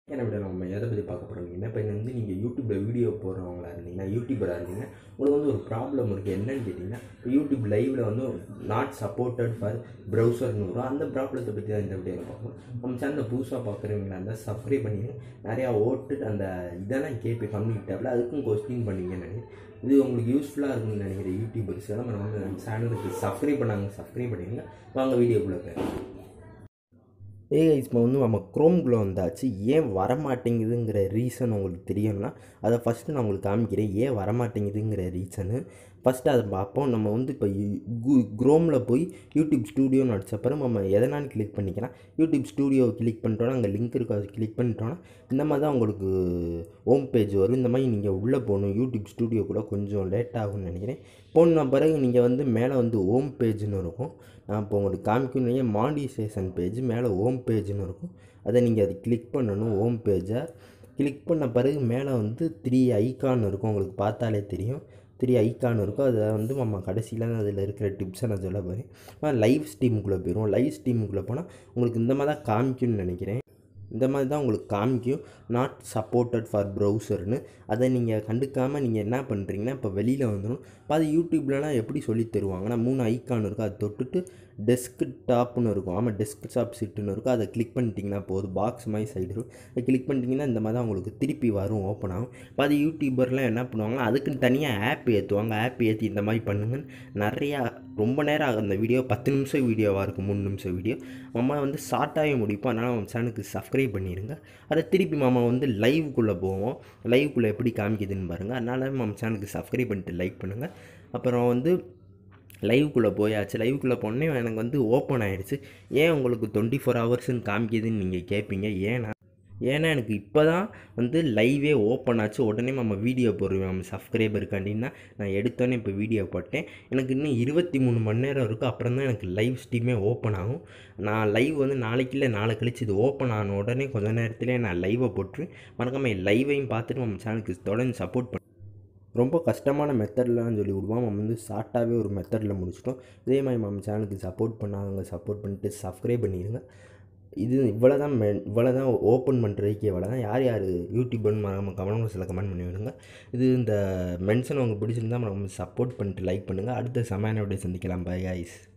என்ன விட நம்ம எதை பற்றி பார்க்க போகிறோம் என்ன இப்போ வந்து நீங்கள் யூடியூப்பில் வீடியோ போடுறவங்களா இருந்தீங்கன்னா யூடியூபராக இருந்தீங்கன்னா உங்களுக்கு வந்து ஒரு ப்ராப்ளம் இருக்குது என்னன்னு கேட்டிங்கன்னா இப்போ யூடியூப் லைவில் வந்து நாட் சப்போர்ட்டட் ஃபார் ப்ரௌசர்னு வரும் அந்த ப்ராப்ளத்தை பற்றி தான் இந்த வீடியோ பார்ப்போம் நம்ம சேனலில் புதுசாக பார்க்குறவங்களா இருந்தால் சப்ஸ்கிரைப் பண்ணிடுங்க நிறையா ஓட்டு அந்த இதெல்லாம் கேட்பேன் கம்யூனிட்டி டேப்பில் அதுக்கும் கொஸ்டின் பண்ணுவீங்கன்னு நினைக்கிறேன் இது உங்களுக்கு யூஸ்ஃபுல்லாக இருக்கும்னு நினைக்கிறேன் யூடியூபர்ஸ் எல்லாம் நம்ம வந்து சேனலுக்கு சப்ஸ்கிரைப் பண்ணாங்க சப்ஸ்கிரைப் பண்ணிடுங்க வாங்க வீடியோக்குள்ளே போய் ஏ இப்போ வந்து நம்ம குரோம்குள்ளே வந்தாச்சு ஏன் வரமாட்டேங்குதுங்கிற ரீசன் உங்களுக்கு தெரியும்னா அதை ஃபஸ்ட்டு நான் உங்களுக்கு காமிக்கிறேன் ஏன் வரமாட்டேங்குதுங்கிற ரீசனு ஃபஸ்ட்டு அதை பார்ப்போம் நம்ம வந்து இப்போ குரோமில் போய் யூடியூப் ஸ்டூடியோன்னு அடிச்சப்பறம் நம்ம எதனாலும் கிளிக் பண்ணிக்கலாம் யூடியூப் ஸ்டூடியோ கிளிக் பண்ணிட்டோன்னா அங்கே லிங்க் இருக்கும் அதை கிளிக் பண்ணிட்டோன்னா இந்த மாதிரி தான் உங்களுக்கு ஹோம் பேஜ் வரும் இந்த மாதிரி நீங்கள் உள்ளே போகணும் யூடியூப் ஸ்டூடியோ கூட கொஞ்சம் லேட் ஆகும்னு நினைக்கிறேன் போன பிறகு நீங்கள் வந்து மேலே வந்து ஹோம் பேஜ்னு இருக்கும் நான் இப்போ உங்களுக்கு காமிக்கணும் மாடிசேஷன் பேஜ் மேலே ஹோம் பேஜ்னு இருக்கும் அதை நீங்கள் அது கிளிக் பண்ணணும் ஹோம் பேஜை கிளிக் பண்ண பிறகு மேலே வந்து த்ரீ ஐக்கான் இருக்கும் உங்களுக்கு பார்த்தாலே தெரியும் த்ரீ ஐக்கான் இருக்கும் அதை வந்து நம்ம கடைசியில் அதில் இருக்கிற டிப்ஸை நான் சொல்ல போகிறேன் லைவ் ஸ்ட்ரீமுக்குள்ளே போயிடும் லைவ் ஸ்ட்ரீமுக்குள்ளே போனால் உங்களுக்கு இந்த மாதிரி தான் காமிக்கும்னு நினைக்கிறேன் இந்த மாதிரி தான் உங்களுக்கு காமிக்கும் நாட் சப்போர்ட்டட் ஃபார் ப்ரௌசர்னு அதை நீங்கள் கண்டுக்காமல் நீங்கள் என்ன பண்ணுறீங்கன்னா இப்போ வெளியில் வந்துடும் இப்போ அது யூடியூப்லலாம் எப்படி சொல்லி தருவாங்கன்னா மூணு ஐக்கான் இருக்கும் அதை தொட்டுட்டு டெஸ்க் டாப்னு இருக்கும் ஆமாம் டெஸ்க் டாப் சிட்டுன்னு இருக்கும் அதை கிளிக் பண்ணிட்டீங்கன்னா போதும் பாக்ஸ் மாதிரி சைடு இருக்கும் அதை கிளிக் பண்ணிட்டீங்கன்னா இந்த மாதிரி தான் உங்களுக்கு திருப்பி வரும் ஓப்பன் ஆகும் இப்போ அது யூடியூபர்லாம் என்ன பண்ணுவாங்க அதுக்குன்னு தனியாக ஆப் ஏற்றுவாங்க ஆப் ஏற்றி இந்த மாதிரி பண்ணுங்கன்னு நிறையா ரொம்ப நேரம் ஆகும் அந்த வீடியோ பத்து நிமிஷம் வீடியோவாக இருக்கும் மூணு நிமிஷம் வீடியோ மாமா வந்து ஷார்ட்டாகவே முடிப்போம் அதனால் நம்ம சேனலுக்கு சப்ஸ்கிரைப் பண்ணிடுங்க அதை திருப்பி மாமா வந்து லைவுக்குள்ளே போவோம் லைவுக்குள்ளே எப்படி காமிக்குதுன்னு பாருங்கள் அதனால் நம்ம சேனலுக்கு சப்ஸ்கிரைப் பண்ணிட்டு லைக் பண்ணுங்கள் அப்புறம் வந்து லைவுக்குள்ளே போயாச்சு லைவுக்குள்ளே போனே எனக்கு வந்து ஓப்பன் ஆகிடுச்சு ஏன் உங்களுக்கு டுவெண்ட்டி ஃபோர் ஹவர்ஸ்ன்னு காமிக்குதுன்னு நீங்கள் கேட்பீங்க ஏன்னா ஏன்னா எனக்கு இப்போ தான் வந்து லைவே ஓப்பன் ஆச்சு உடனே நம்ம வீடியோ போடுவேன் நம்ம சப்ஸ்கிரைபருக்காண்டின்னா நான் எடுத்தோன்னே இப்போ வீடியோ போட்டேன் எனக்கு இன்னும் இருபத்தி மூணு மணி நேரம் இருக்குது அப்புறம் தான் எனக்கு லைவ் ஸ்ட்ரீமே ஓப்பன் ஆகும் நான் லைவ் வந்து நாளைக்கு இல்லை நாளை கழிச்சு இது ஓப்பன் ஆன உடனே கொஞ்ச நேரத்துலேயே நான் லைவை போட்டுருவேன் மறக்காமல் என் லைவையும் பார்த்துட்டு நம்ம சேனலுக்கு தொடர்ந்து சப்போர்ட் பண்ண ரொம்ப கஷ்டமான மெத்தட்லாம் சொல்லி விடுவோம் நம்ம வந்து ஷார்ட்டாகவே ஒரு மெத்தடில் முடிச்சிட்டோம் இதே மாதிரி நம்ம சேனலுக்கு சப்போர்ட் பண்ணாதவங்க சப்போர்ட் பண்ணிட்டு சப்ஸ்கிரைப் பண்ணிடுங்க இது இவ்வளோ தான் மெ இவ்வளோ தான் ஓப்பன் பண்ணுறதுக்கு இவ்வளோ தான் யார் யார் யூடியூப்னு நம்ம கமெண்ட் பாக்ஸில் கமெண்ட் பண்ணி விடுங்க இது இந்த மென்ஷன் உங்களுக்கு பிடிச்சிருந்தா நம்ம சப்போர்ட் பண்ணிட்டு லைக் பண்ணுங்கள் அடுத்த சமையான விட சந்திக்கலாம் பை ஐஸ்